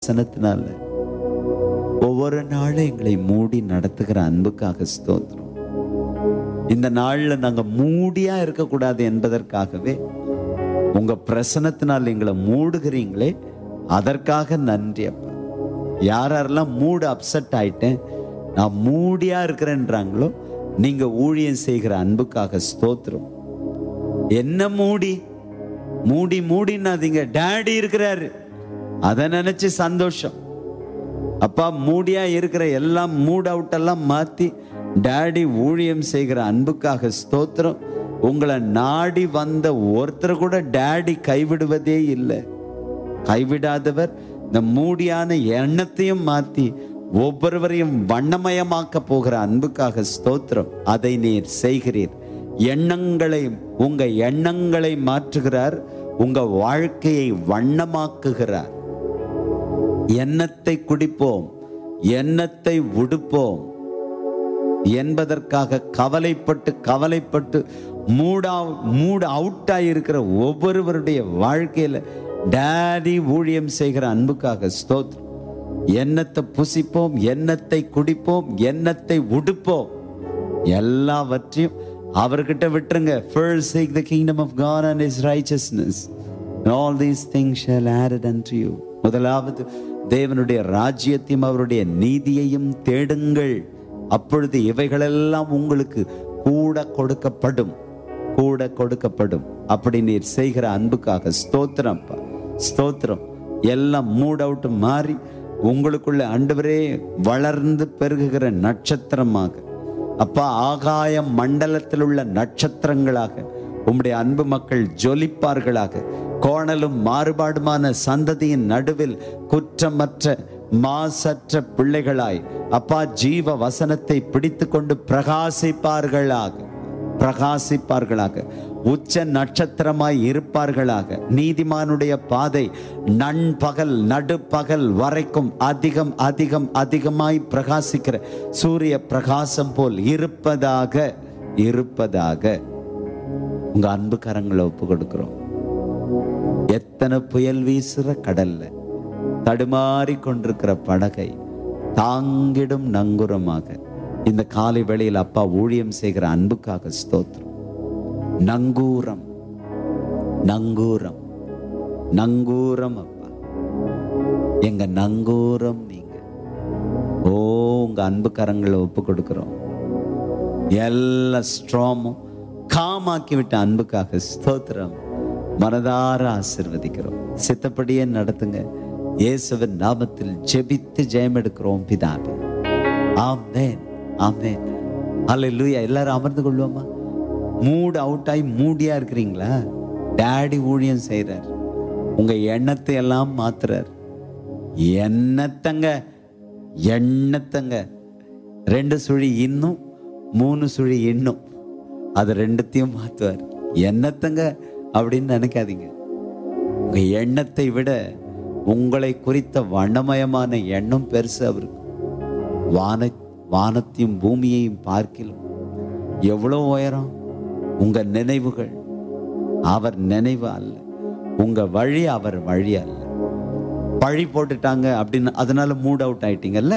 பிரசனத்தினால ஒவ்வொரு நாளும் எங்களை மூடி நடத்துகிற அன்புக்காக ஸ்தோத்திரம் இந்த நாள்ல நாங்க மூடியா இருக்கக்கூடாது என்பதற்காகவே உங்க பிரசனத்தினால் எங்களை மூடுகிறீங்களே அதற்காக நன்றி அப்பா யார் யாரெல்லாம் மூடு அப்செட் ஆயிட்டேன் நான் மூடியா இருக்கிறேன்றாங்களோ நீங்க ஊழியம் செய்கிற அன்புக்காக ஸ்தோத்திரம் என்ன மூடி மூடி மூடினாதீங்க டேடி இருக்கிறாரு அதை நினைச்சு சந்தோஷம் அப்பா மூடியா இருக்கிற எல்லாம் மூட் அவுட் எல்லாம் மாத்தி டேடி ஊழியம் செய்கிற அன்புக்காக ஸ்தோத்திரம் உங்களை நாடி வந்த ஒருத்தர் கூட டேடி கைவிடுவதே இல்லை கைவிடாதவர் இந்த மூடியான எண்ணத்தையும் மாத்தி ஒவ்வொருவரையும் வண்ணமயமாக்க போகிற அன்புக்காக ஸ்தோத்திரம் அதை நீர் செய்கிறீர் எண்ணங்களை உங்க எண்ணங்களை மாற்றுகிறார் உங்க வாழ்க்கையை வண்ணமாக்குகிறார் எண்ணத்தை குடிப்போம் எண்ணத்தை உடுப்போம் என்பதற்காக கவலைப்பட்டு கவலைப்பட்டு மூடா மூட் அவுட் ஆகியிருக்கிற ஒவ்வொருவருடைய வாழ்க்கையில டேடி ஊழியம் செய்கிற அன்புக்காக ஸ்தோத்திரம் எண்ணத்தை புசிப்போம் எண்ணத்தை குடிப்போம் எண்ணத்தை உடுப்போம் எல்லாவற்றையும் அவர்கிட்ட விட்டுருங்க first seek the kingdom of God and his righteousness and all these things shall added unto you முதலாவது தேவனுடைய ராஜ்யத்தையும் அவருடைய நீதியையும் தேடுங்கள் அப்பொழுது இவைகளெல்லாம் உங்களுக்கு கூட கொடுக்கப்படும் கூட கொடுக்கப்படும் அப்படி நீர் செய்கிற அன்புக்காக ஸ்தோத்திரம் அப்பா. ஸ்தோத்திரம் எல்லாம் மூட் அவுட் மாறி உங்களுக்குள்ள ஆண்டவரே வளர்ந்து பெருகுகிற நட்சத்திரமாக அப்பா ஆகாய மண்டலத்தில் உள்ள நட்சத்திரங்களாக உம்முடைய அன்பு மக்கள் ஜொலிப்பார்களாக கோணலும் மாறுபாடுமான சந்ததியின் நடுவில் குற்றமற்ற மாசற்ற பிள்ளைகளாய் அப்பா ஜீவ வசனத்தை பிடித்து கொண்டு பிரகாசிப்பார்களாக பிரகாசிப்பார்களாக உச்ச நட்சத்திரமாய் இருப்பார்களாக நீதிமானுடைய பாதை நண்பகல் நடுப்பகல் வரைக்கும் அதிகம் அதிகம் அதிகமாய் பிரகாசிக்கிற சூரிய பிரகாசம் போல் இருப்பதாக இருப்பதாக உங்க அன்பு கரங்களை ஒப்பு கொடுக்கிறோம் எத்தனை புயல் வீசுற கடல்ல தடுமாறி கொண்டிருக்கிற படகை தாங்கிடும் நங்குரமாக இந்த காலை வேளையில் அப்பா ஊழியம் செய்கிற அன்புக்காக ஸ்தோத்திரம் நங்கூரம் நங்கூரம் நங்கூரம் அப்பா எங்க நங்கூரம் நீங்க ஓ உங்க அன்பு கரங்களை ஒப்பு கொடுக்கிறோம் எல்லா ஸ்ட்ராமும் காமாக்கி விட்ட அன்புக்காக ஸ்தோத்திரம் மனதார ஆசிர்வதிக்கிறோம் சித்தப்படியே நடத்துங்க இயேசுவின் நாமத்தில் ஜெபித்து ஜெயம் எடுக்கிறோம் பிதாவே ஆமென் ஆமென் அல்லேலூயா எல்லாரும் அமர்ந்து கொள்வோமா மூட் அவுட் ஆகி மூடியா இருக்கிறீங்களா டேடி ஊழியம் செய்றார் உங்க எண்ணத்தை எல்லாம் மாத்துறார் எண்ணத்தங்க எண்ணத்தங்க ரெண்டு சுழி இன்னும் மூணு சுழி இன்னும் அது ரெண்டுத்தையும் மாத்துவார் எண்ணத்தங்க அப்படின்னு நினைக்காதீங்க உங்க எண்ணத்தை விட உங்களை குறித்த வண்ணமயமான எண்ணம் பெருசு அவருக்கு வான வானத்தையும் பூமியையும் பார்க்கிலும் எவ்வளவு உயரம் உங்க நினைவுகள் அவர் நினைவு அல்ல உங்க வழி அவர் வழி அல்ல பழி போட்டுட்டாங்க அப்படின்னு அதனால மூட் அவுட் ஆயிட்டீங்கல்ல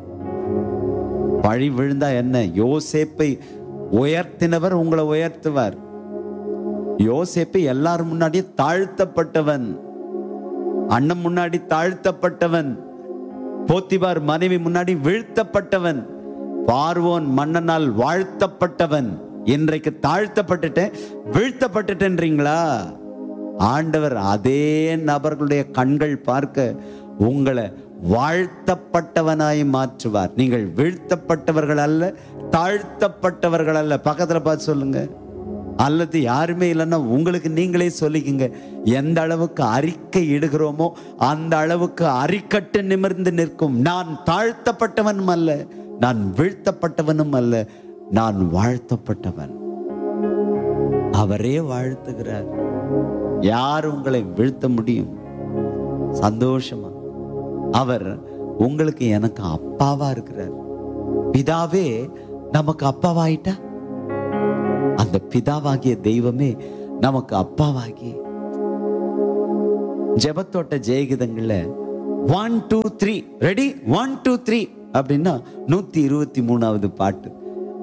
பழி விழுந்தா என்ன யோசேப்பை உயர்த்தினவர் உங்களை உயர்த்துவார் யோசேப்பு எல்லாரும் முன்னாடியே தாழ்த்தப்பட்டவன் அண்ணன் முன்னாடி தாழ்த்தப்பட்டவன் போத்திபார் மனைவி முன்னாடி வீழ்த்தப்பட்டவன் பார்வோன் மன்னனால் வாழ்த்தப்பட்டவன் இன்றைக்கு தாழ்த்தப்பட்டுட்டேன் வீழ்த்தப்பட்டுட்டேன்றீங்களா ஆண்டவர் அதே நபர்களுடைய கண்கள் பார்க்க உங்களை வாழ்த்தப்பட்டவனாய் மாற்றுவார் நீங்கள் வீழ்த்தப்பட்டவர்கள் அல்ல தாழ்த்தப்பட்டவர்கள் அல்ல பக்கத்துல பார்த்து சொல்லுங்க அல்லது யாருமே இல்லைன்னா உங்களுக்கு நீங்களே சொல்லிக்கங்க எந்த அளவுக்கு அறிக்கை இடுகிறோமோ அந்த அளவுக்கு அரிக்கட்டு நிமிர்ந்து நிற்கும் நான் தாழ்த்தப்பட்டவனும் அல்ல நான் வீழ்த்தப்பட்டவனும் அல்ல நான் வாழ்த்தப்பட்டவன் அவரே வாழ்த்துகிறார் யார் உங்களை வீழ்த்த முடியும் சந்தோஷமா அவர் உங்களுக்கு எனக்கு அப்பாவா இருக்கிறார் பிதாவே நமக்கு அப்பாவாயிட்டா அந்த பிதாவாகிய தெய்வமே நமக்கு அப்பாவாகி ஜெபத்தோட்ட ஜெயகிதங்கள்ல one two three ready one two three அப்படின்னா நூத்தி இருபத்தி மூணாவது பாட்டு